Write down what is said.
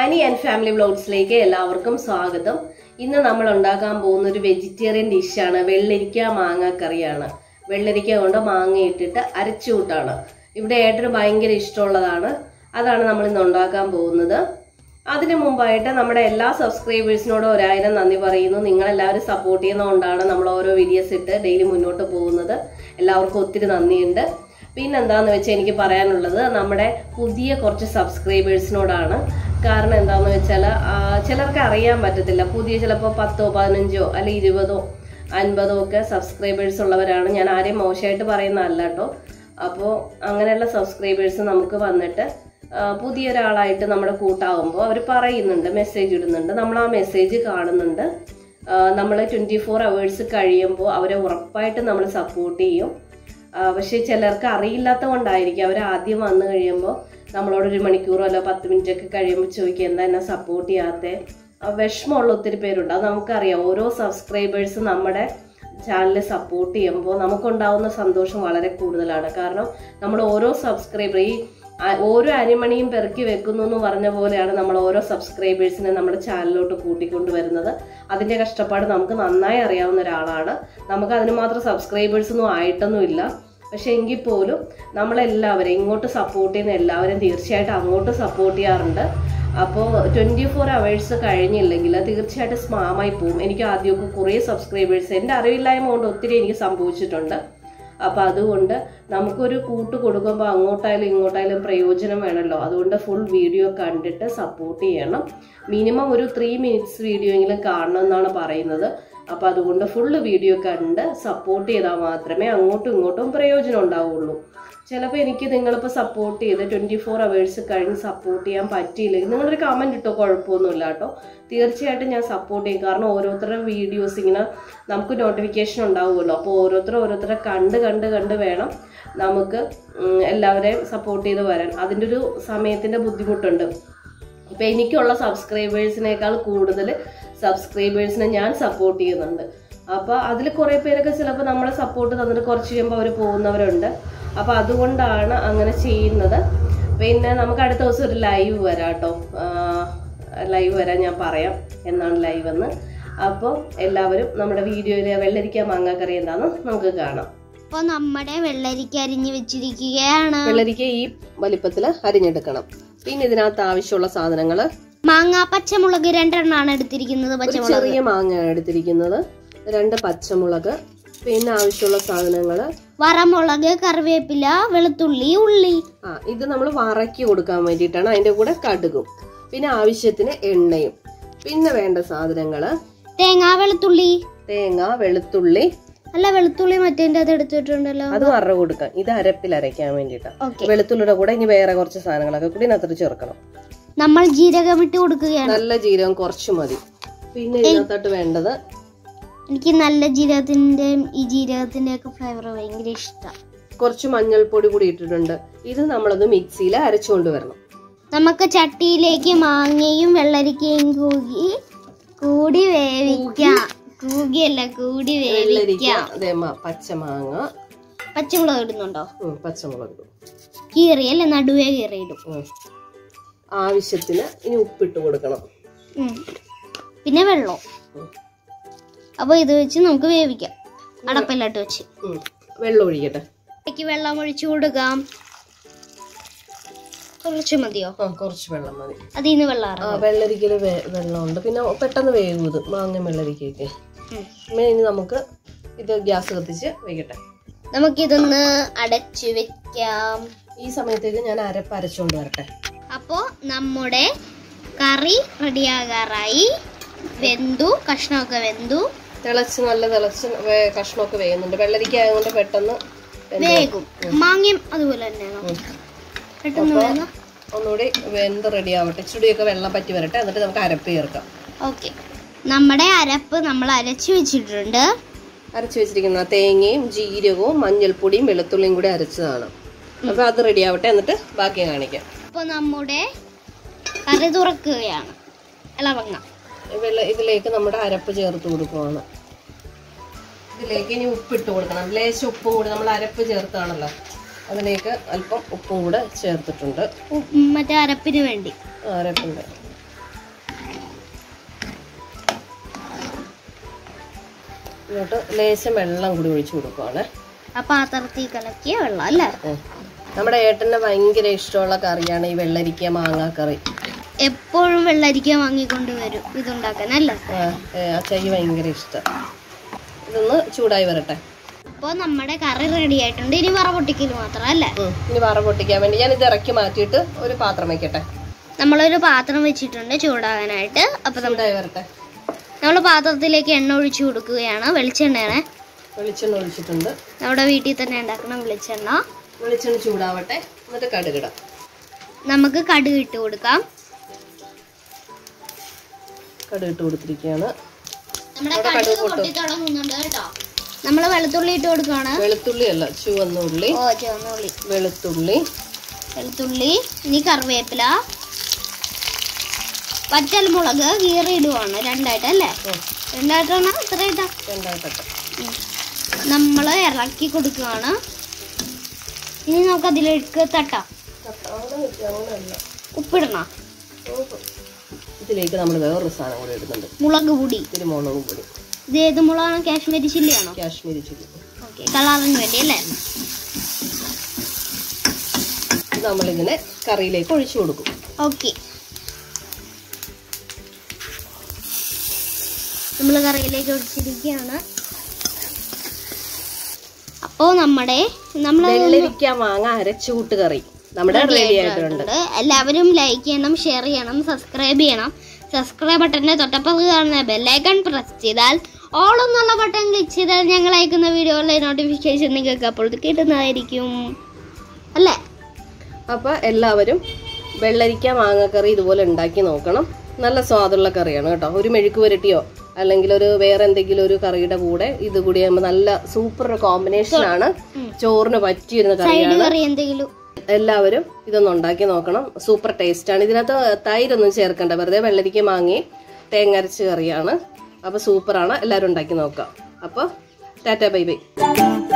Annie and family വ്ലോഗ്സിലേക്ക് എല്ലാവർക്കും സ്വാഗതം ഇന്ന് നമ്മൾ ഉണ്ടാക്കാൻ പോകുന്ന ഒരു വെജിറ്റേറിയൻ ഡിഷാണ് വെള്ളരിക്ക മാങ്ങ കറിയാണ് വെള്ളരിക്ക കൊണ്ട് മാങ്ങ ഇട്ടിട്ട് അരച്ചുകൂട്ടാണ് ഇവിടെ ഏട്ടന് ഭയങ്കര ഇഷ്ടമുള്ളതാണ് അതാണ് നമ്മൾ ഇന്ന് ഉണ്ടാക്കാൻ പോകുന്നത് അതിനു മുമ്പായിട്ട് നമ്മുടെ എല്ലാ സബ്സ്ക്രൈബേഴ്സിനോടും ഒരായിരം നന്ദി പറയുന്നു നിങ്ങളെല്ലാവരും സപ്പോർട്ട് ചെയ്യുന്നതുകൊണ്ടാണ് നമ്മൾ ഓരോ വീഡിയോസ് ഇട്ട് ഡെയിലി മുന്നോട്ട് പോകുന്നത് എല്ലാവർക്കും ഒത്തിരി നന്ദിയുണ്ട് പിന്നെന്താന്ന് വെച്ചാൽ എനിക്ക് പറയാനുള്ളത് നമ്മുടെ പുതിയ കുറച്ച് സബ്സ്ക്രൈബേഴ്സിനോടാണ് കാരണം എന്താന്ന് വെച്ചാൽ ചിലർക്ക് അറിയാൻ പറ്റത്തില്ല പുതിയ ചിലപ്പോൾ പത്തോ പതിനഞ്ചോ അല്ലെ ഇരുപതോ അൻപതോ ഒക്കെ സബ്സ്ക്രൈബേഴ്സ് ഉള്ളവരാണ് ഞാൻ ആരെയും മോശമായിട്ട് പറയുന്നതല്ല കേട്ടോ അപ്പോൾ അങ്ങനെയുള്ള സബ്സ്ക്രൈബേഴ്സ് നമുക്ക് വന്നിട്ട് ആ, പുതിയൊരാളായിട്ട് നമ്മുടെ കൂട്ടാവുമ്പോൾ അവർ പറയുന്നുണ്ട് മെസ്സേജ് ഇടുന്നുണ്ട് നമ്മൾ ആ മെസ്സേജ് കാണുന്നുണ്ട് നമ്മൾ ട്വൻറ്റി ഫോർ അവേഴ്സ് കഴിയുമ്പോൾ അവരെ ഉറപ്പായിട്ട് നമ്മൾ സപ്പോർട്ട് ചെയ്യും ആ, പക്ഷേ ചിലർക്ക് അറിയില്ലാത്ത കൊണ്ടായിരിക്കും അവർ ആദ്യം വന്നു കഴിയുമ്പോൾ നമ്മളോട് ഒരു മണിക്കൂറോ അല്ല പത്ത് മിനിറ്റ് ഒക്കെ കഴിയുമ്പോൾ ചോദിക്കുക എന്താ എന്നെ സപ്പോർട്ട് ചെയ്യാത്ത വിഷമമുള്ള ഒത്തിരി പേരുണ്ട് അത് നമുക്കറിയാം ഓരോ സബ്സ്ക്രൈബേഴ്സ് നമ്മുടെ ചാനൽ സപ്പോർട്ട് ചെയ്യുമ്പോൾ നമുക്കുണ്ടാവുന്ന സന്തോഷം വളരെ കൂടുതലാണ് കാരണം നമ്മൾ ഓരോ സബ്സ്ക്രൈബർ ഈ ആ- ഓരോ അരിമണിയും പെറുക്കി വെക്കുന്നു എന്ന് പറഞ്ഞ പോലെയാണ് നമ്മൾ ഓരോ സബ്സ്ക്രൈബേഴ്സിനെ നമ്മുടെ ചാനലിലോട്ട് കൂട്ടിക്കൊണ്ട് വരുന്നത് അതിന്റെ കഷ്ടപ്പാട് നമുക്ക് നന്നായി അറിയാവുന്ന ഒരാളാണ് നമുക്ക് അതിന് മാത്രം സബ്സ്ക്രൈബേഴ്സ് ഒന്നും ആയിട്ടൊന്നുമില്ല പക്ഷെ എങ്കിൽ പോലും നമ്മളെല്ലാവരും ഇങ്ങോട്ട് സപ്പോർട്ട് ചെയ്യുന്ന എല്ലാവരും തീർച്ചയായിട്ടും അങ്ങോട്ട് സപ്പോർട്ട് ചെയ്യാറുണ്ട് അപ്പോൾ ട്വൻറ്റി ഫോർ അവേഴ്സ് കഴിഞ്ഞില്ലെങ്കിൽ തീർച്ചയായിട്ടും സ്മാമായി പോകും എനിക്ക് ആദ്യമൊക്കെ കുറേ സബ്സ്ക്രൈബേഴ്സ് എൻ്റെ അറിവില്ലായ്മ കൊണ്ട് ഒത്തിരി എനിക്ക് സംഭവിച്ചിട്ടുണ്ട് അപ്പം അതുകൊണ്ട് നമുക്കൊരു കൂട്ട് കൊടുക്കുമ്പോൾ അങ്ങോട്ടായാലും ഇങ്ങോട്ടായാലും പ്രയോജനം വേണമല്ലോ അതുകൊണ്ട് ഫുൾ വീഡിയോ കണ്ടിട്ട് സപ്പോർട്ട് ചെയ്യണം മിനിമം ഒരു ത്രീ മിനിറ്റ്സ് വീഡിയോ എങ്കിലും കാണണം എന്നാണ് പറയുന്നത് അപ്പം അതുകൊണ്ട് ഫുള്ള് വീഡിയോ കണ്ട് സപ്പോർട്ട് ചെയ്താൽ മാത്രമേ അങ്ങോട്ടും ഇങ്ങോട്ടും പ്രയോജനം ഉണ്ടാവുള്ളൂ ചിലപ്പോൾ എനിക്ക് നിങ്ങളിപ്പോൾ സപ്പോർട്ട് ചെയ്ത് ട്വൻറ്റി ഫോർ അവേഴ്സ് കഴിഞ്ഞ് സപ്പോർട്ട് ചെയ്യാൻ പറ്റിയില്ലെങ്കിൽ നിങ്ങളൊരു കമൻറ്റ് ഇട്ടോ കുഴപ്പമൊന്നുമില്ല കേട്ടോ തീർച്ചയായിട്ടും ഞാൻ സപ്പോർട്ട് ചെയ്യും കാരണം ഓരോരുത്തരുടെ വീഡിയോസ് ഇങ്ങനെ നമുക്ക് നോട്ടിഫിക്കേഷൻ ഉണ്ടാവുമല്ലോ അപ്പോൾ ഓരോരുത്തരും ഓരോരുത്തരെ കണ്ട് കണ്ട് കണ്ട് വേണം നമുക്ക് ഉം, എല്ലാവരെയും സപ്പോർട്ട് ചെയ്ത് വരാൻ അതിൻ്റെ ഒരു സമയത്തിൻ്റെ ബുദ്ധിമുട്ടുണ്ട് ഇപ്പം എനിക്കുള്ള സബ്സ്ക്രൈബേഴ്സിനേക്കാൾ കൂടുതൽ സബ്സ്ക്രൈബേഴ്സിനെ ഞാൻ സപ്പോർട്ട് ചെയ്യുന്നുണ്ട് അപ്പോൾ അതിൽ കുറേ പേരൊക്കെ ചിലപ്പോൾ നമ്മളെ സപ്പോർട്ട് തന്നിട്ട് കുറച്ച് കഴിയുമ്പോൾ അവർ പോകുന്നവരുണ്ട് അപ്പോൾ അതുകൊണ്ടാണ് അങ്ങനെ ചെയ്യുന്നത് പിന്നെ നമുക്ക് അടുത്ത ദിവസം ഒരു ലൈവ് വരാം കേട്ടോ ലൈവ് വരാൻ ഞാൻ പറയാം എന്നാണ് ലൈവ് എന്ന് അപ്പോൾ എല്ലാവരും നമ്മുടെ വീഡിയോയിൽ വെള്ളരിക്ക മാങ്ങാക്കറി എന്താണെന്ന് നമുക്ക് കാണാം അപ്പൊ നമ്മുടെ വെള്ളരിക്ക അരിഞ്ഞു വെച്ചിരിക്കുകയാണ് വെള്ളരിക്ക ഈ വലിപ്പത്തിൽ അരിഞ്ഞെടുക്കണം പിന്നെ ഇതിനകത്ത് ആവശ്യമുള്ള സാധനങ്ങൾ മാങ്ങ പച്ചമുളക് രണ്ടെണ്ണമാണ് എടുത്തിരിക്കുന്നത് ഒരു പച്ചമുളക് ചെറിയ മാങ്ങയാണ് എടുത്തിരിക്കുന്നത് രണ്ട് പച്ചമുളക് പിന്നെ ആവശ്യമുള്ള സാധനങ്ങള് വറമുളക് കറിവേപ്പില വെളുത്തുള്ളി ഉള്ളി ആ ഇത് നമ്മൾ വറക്കി കൊടുക്കാൻ വേണ്ടിയിട്ടാണ് അതിന്റെ കൂടെ കടുകും പിന്നെ ആവശ്യത്തിന് എണ്ണയും പിന്നെ വേണ്ട സാധനങ്ങള് തേങ്ങ വെളുത്തുള്ളി തേങ്ങ വെളുത്തുള്ളി അല്ല വെളുത്തുള്ളി മറ്റേന്റെ അത് എടുത്തിട്ടുണ്ടല്ലോ അത് വറ കൊടുക്കാം ഇത് അരപ്പിൽ അരയ്ക്കാൻ വേണ്ടിയിട്ടാണ് ഓക്കെ വെളുത്തുള്ളിയുടെ കൂടെ ഇനി വേറെ കുറച്ച് സാധനങ്ങളൊക്കെ കൂടി ഇതിനകത്ത് ചേർക്കണം നമ്മൾ ജീരകം ഇട്ട് കൊടുക്കുകയാണ് നല്ല ജീരകം കുറച്ച് മതി പിന്നെ ഇതിനകത്തോട്ട് വേണ്ടത് എനിക്ക് നല്ല ജീരകത്തിന്റെയും ഈ ജീരകത്തിന്റെ ഒക്കെ ഫ്ലേവർ ഭയങ്കര ഇഷ്ടം കുറച്ച് മഞ്ഞൾപ്പൊടി കൂടി ഇട്ടിട്ടുണ്ട് ഇത് നമ്മളത് മിക്സിയിൽ അരച്ചുകൊണ്ട് വരണം നമുക്ക് ചട്ടിയിലേക്ക് മാങ്ങയും വെള്ളരിക്കയും കൂകി കൂടി വേവിക്കാം കൂകിയല്ല കൂടി വെള്ളരിക്ക വേവിക്കാം അതേ മ- പച്ചമാങ്ങ പച്ചമുളക് ഇടുന്നുണ്ടോ ഉം, പച്ചമുളക് ഇടും. കീറിയല്ലേ നടുവേ കീറിയിടും ഉം. ആവശ്യത്തിന് ഇനി ഉപ്പിട്ട് കൊടുക്കണം ഉം. പിന്നെ വെള്ളം ഉം. അപ്പൊ ഇത് വെച്ച് നമുക്ക് വേവിക്കാം അടപ്പിലോട്ട് വെച്ച് ഉം. വെള്ളം ഒഴിക്കട്ടെ ഇതിലേക്ക് വെള്ളം ഒഴിച്ചു കൊടുക്കാം കുറച്ച് മതിയോ ആ കുറച്ച് വെള്ളം മതി അതിൽ നിന്ന് വെള്ളം ആ ഇറങ്ങും വെള്ളരിക്കയിൽ വെള്ളമുണ്ട് പിന്നെ പെട്ടെന്ന് വേവും ഇത് മാങ്ങ വെള്ളരിക്കയൊക്കെ ഉം. പിന്നെ ഇനി നമുക്ക് ഇത് ഗ്യാസ് കത്തിച്ച് വെക്കട്ടെ നമുക്കിതൊന്ന് അടച്ചു വെക്കാം ഈ സമയത്തേക്ക് ഞാൻ അരപ്പ് അരച്ചുകൊണ്ട് വരട്ടെ അപ്പോ നമ്മുടെ കറി റെഡിയാകാറായി വെന്തു കഷ്ണമൊക്കെ വെന്തു തിളച്ച് നല്ല തിളച്ച് വേ- കഷ്ണമൊക്കെ വേകുന്നുണ്ട് വെള്ളരിക്ക ആയതുകൊണ്ട് പെട്ടെന്ന് വെന്ത് വേഗം മാങ്ങയും അതുപോലെ തന്നെയാണോ ഉം. പെട്ടെന്ന് വേഗം ഒന്നുകൂടി വെന്ത് റെഡി ആവട്ടെ ഇച്ചിരിയൊക്കെ വെള്ളം പറ്റി വരട്ടെ എന്നിട്ട് നമുക്ക് അരപ്പ് ചേർക്കാം ഓക്കെ നമ്മുടെ അരപ്പ് നമ്മൾ അരച്ചു വെച്ചിട്ടുണ്ട് അരച്ച് വെച്ചിരിക്കുന്ന തേങ്ങയും ജീരകവും മഞ്ഞൾപ്പൊടിയും വെളുത്തുള്ളിയും കൂടി അരച്ചതാണ് അപ്പൊ അത് റെഡി ആവട്ടെ എന്നിട്ട് ബാക്കി കാണിക്കാം അപ്പോൾ നമ്മുടെ കറി തുറക്കുകയാണ് ഇളവങ്ങ വെള്ള ഇതിലേക്ക് നമ്മുടെ അരപ്പ് ചേർത്ത് കൊടുക്കുവാണ് ഇതിലേക്ക് ഇനി ഉപ്പിട്ട് കൊടുക്കണം ലേശം ഉപ്പും കൂടി നമ്മൾ അരപ്പ് ചേർത്താണല്ലോ അതിലേക്ക് അല്പം ഉപ്പും കൂടെ ചേർത്തിട്ടുണ്ട് ഉ- മറ്റേ അരപ്പിന് വേണ്ടി ആ, അരപ്പുണ്ട് ഇങ്ങോട്ട് ലേശം വെള്ളം കൂടി ഒഴിച്ചു കൊടുക്കുവാണ് ആ പാത്രത്തിൽ കലക്കിയ വെള്ളം അല്ലേ നമ്മുടെ ഏട്ടന് ഭയങ്കര ഇഷ്ടമുള്ള കറിയാണ് ഈ വെള്ളരിക്ക മാങ്ങാ കറി എപ്പോഴും വെള്ളരിക്ക വാങ്ങിക്കൊണ്ട് വരും ഇതുണ്ടാക്കാൻ അല്ലേ ആ, ഏ, അച്ചായി ഭയങ്കര ഇഷ്ടം ഇതൊന്ന് ചൂടായി വരട്ടെ അപ്പോൾ നമ്മുടെ കറി റെഡി ആയിട്ടുണ്ട് ഇനി വറ പൊട്ടിക്കൽ മാത്രം അല്ലേ ഉം, ഇനി വറ പൊട്ടിക്കാൻ വേണ്ടി ഞാൻ ഇത് ഇറക്കി മാറ്റിയിട്ട് ഒരു പാത്രം വെക്കട്ടെ നമ്മളൊരു പാത്രം വെച്ചിട്ടുണ്ട് ചൂടാകാനായിട്ട് അപ്പോൾ നമ്മൾ ചൂടായി വരട്ടെ നമ്മൾ പാത്രത്തിലേക്ക് എണ്ണ ഒഴിച്ചു കൊടുക്കുകയാണ് വെളിച്ചെണ്ണയാണ് വെളിച്ചെണ്ണ ഒഴിച്ചിട്ടുണ്ട് നമ്മുടെ വീട്ടിൽ തന്നെ ഉണ്ടാക്കുന്ന വെളിച്ചെണ്ണ വെളിച്ചെണ്ണ ചൂടാവട്ടെ എന്നിട്ട് കടുകിടാം നമുക്ക് കടുക് ഇട്ട് കൊടുക്കാം കടുക് ഇട്ട് കൊടുത്തിരിക്കുകയാണ് നമ്മുടെ അവിടെ കടുക് കടുക് പൊട്ടും. പൊട്ടി തുടങ്ങുന്നുണ്ട് കേട്ടോ നമ്മൾ വെളുത്തുള്ളി ഇട്ട് കൊടുക്കുകയാണ് വെളുത്തുള്ളി അല്ല ചുവന്ന ഉള്ളി ഓ ചുവന്നുള്ളി വെളുത്തുള്ളി വെളുത്തുള്ളി ഇനി കറിവേപ്പില പച്ചൽമുളക് കീറിയിടുവാണ് രണ്ടായിട്ട് അല്ലേ ഉം, രണ്ടായിട്ടാണ് ഇത്ര ഇട്ടാ രണ്ടായിട്ടെ നമ്മൾ ഇറക്കി കൊടുക്കുകയാണ് ഇനി നമുക്ക് അതിലേക്ക് തട്ടാം അവിടെ നിൽക്കുക അങ്ങനെയല്ല ഉപ്പിടണം ഓഹോ. ഇതിലേക്ക് നമ്മൾ വേറൊരു സാധനം കൂടി ഇടുന്നുണ്ട് മുളക് പൊടി ഇത്തിരി മുളകും പൊടി ഇത് ഏത് മുളകാണ് കാശ്മീരി ചില്ലിയാണോ കാശ്മീരി ചില്ലി ഓക്കെ കളറിന് വേണ്ടി അല്ലേ ഇത് നമ്മളിങ്ങനെ കറിയിലേക്ക് ഒഴിച്ചു കൊടുക്കും ഓക്കെ നമ്മൾ കറിയിലേക്ക് ഒഴിച്ചിരിക്കുകയാണ് അപ്പോൾ നമ്മുടെ നമ്മൾ വെള്ളരിക്ക മാങ്ങ അരച്ചൂട്ട് കറി നമ്മുടെ റെഡി ആയിട്ടുണ്ട് എല്ലാവരും ലൈക്ക് ചെയ്യണം ഷെയർ ചെയ്യണം സബ്സ്ക്രൈബ് ചെയ്യണം സബ്സ്ക്രൈബ് ബട്ടന്റെ തൊട്ടപ്പുറത്ത് കാണുന്ന ബെല്ലൈക്കൺ പ്രസ് ചെയ്താൽ ഓൾ എന്നുള്ള ബട്ടൺ ക്ലിക്ക് ചെയ്താൽ ഞങ്ങൾ അയക്കുന്ന വീഡിയോയിലെ നോട്ടിഫിക്കേഷൻ നിങ്ങൾക്ക് അപ്പോൾ കിട്ടുന്നതായിരിക്കും അല്ലേ അപ്പൊ എല്ലാവരും വെള്ളരിക്ക മാങ്ങക്കറി ഇതുപോലെ ഉണ്ടാക്കി നോക്കണം നല്ല സ്വാദുള്ള കറിയാണ് കേട്ടോ ഒരു മെഴുക്ക് പുരട്ടിയോ അല്ലെങ്കിൽ ഒരു വേറെ എന്തെങ്കിലും ഒരു കറിയുടെ കൂടെ ഇത് കൂടി ആകുമ്പോൾ നല്ല സൂപ്പർ കോമ്പിനേഷൻ ആണ് ചോറിന് പറ്റിയിരുന്ന സൈഡ് കറിയാണ് കറി എന്തെങ്കിലും എല്ലാവരും ഇതൊന്ന് ഉണ്ടാക്കി നോക്കണം സൂപ്പർ ടേസ്റ്റ് ആണ് ഇതിനകത്ത് തൈരൊന്നും ചേർക്കണ്ട വെറുതെ വെള്ളരിക്ക മാങ്ങി തേങ്ങ അരച്ച് കറിയാണ് അപ്പൊ സൂപ്പറാണ് എല്ലാവരും ഉണ്ടാക്കി നോക്കാം അപ്പൊ ടാറ്റ ബൈ ബൈ